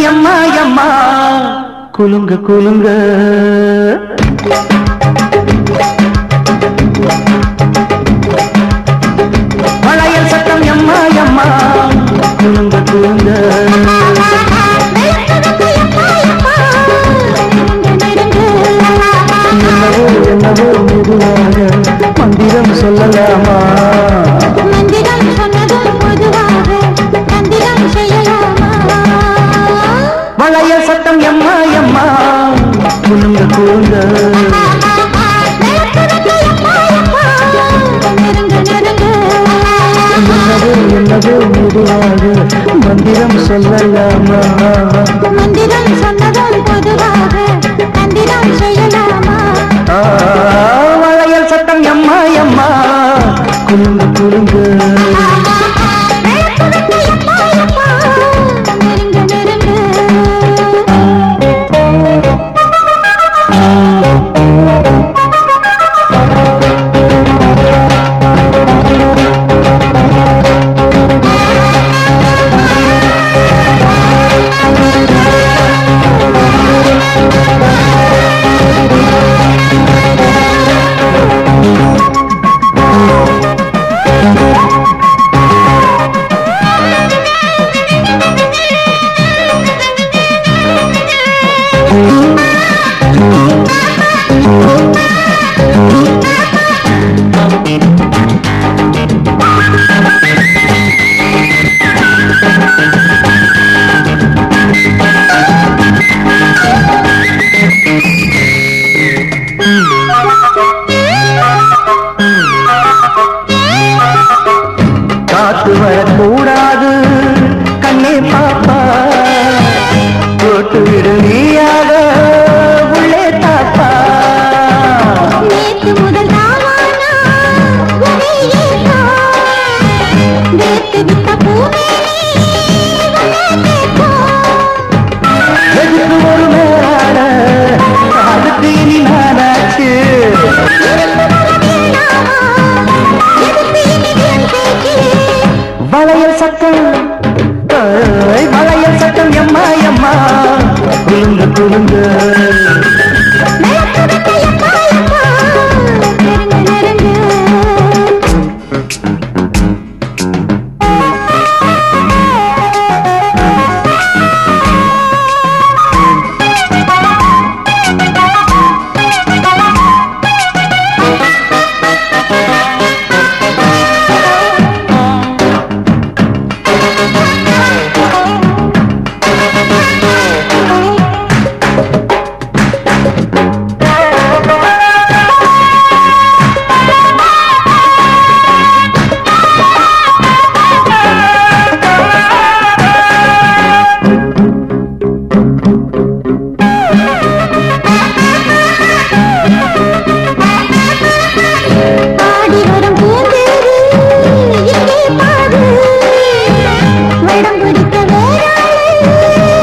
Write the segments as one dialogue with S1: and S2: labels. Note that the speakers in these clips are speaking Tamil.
S1: சத்தம் எம்மா எம்மா குலுங்க குலுங்க வளையல் சத்தம் எம்மா எம்மா குலுங்க குலுங்க என்னவோ என்னவோ மெதுவாக மந்திரம் சொல்லலாமா
S2: மந்திரம் சொன்னதும் பொதுவாக தந்திரம் செய்யலாமா
S1: வளையல் சத்தம் எம்மா எம்மா குலுங்க குலுங்க என்னவோ என்னவோ மெதுவாக மந்திரம் சொல்லலாமா
S2: மந்திரம் சொன்னதும் பொதுவாக தந்திரம் செய்யலாமா
S1: ஆ, வளையல் சத்தம் எம்மா எம்மா குலுங்க குலுங்க
S2: நெருங்க நெருங்க
S1: காத்து வரக்கூடாது கண்ணே பாப்பா போட்டு விடு நீயாக உள்ளே தாப்பா
S2: நேத்து முதல் தாவானா உன்னை ஏதோ வேத்து விட்ட பூமேனி உன்னை கேட்கும்
S1: எதுக்கு ஒரு மேலாட அதுக்கு இனி நானாச்சு வளையல் சத்தம் ஏய், வளையல் சத்தம் எம்மா எம்மா குலுங்க குலுங்க
S2: பாடி வரும் பூந்தேரு இங்கே பாடு வடம் பிடிக்க வேறாளு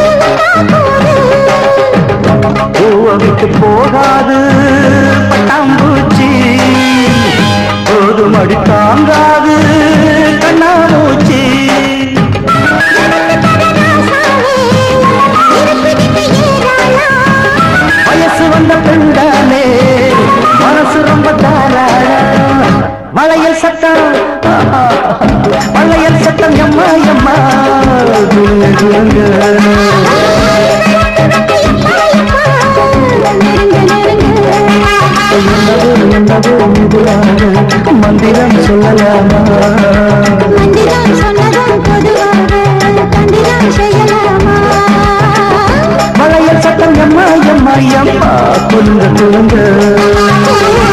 S1: பூவை விட்டு போகாது பட்டாம்பூச்சி போதும் அடி தாங்காது கண்ணாமூச்சி வயசு வந்த பெண்தானே மனசு ரொம்ப தாராளம் வளையல் சத்தம் வளையல் சத்தம் எம்மா எம்மா குலுங்க குலுங்க என்னவோ என்னவோ மெதுவாக மந்திரம் சொல்லலாமா
S2: மந்திரம் சொன்னதும் பொதுவாக தந்திரம் செய்யலாமா
S1: வளையல் சத்தம் எம்மா எம்மா எம்மா குலுங்க குலுங்க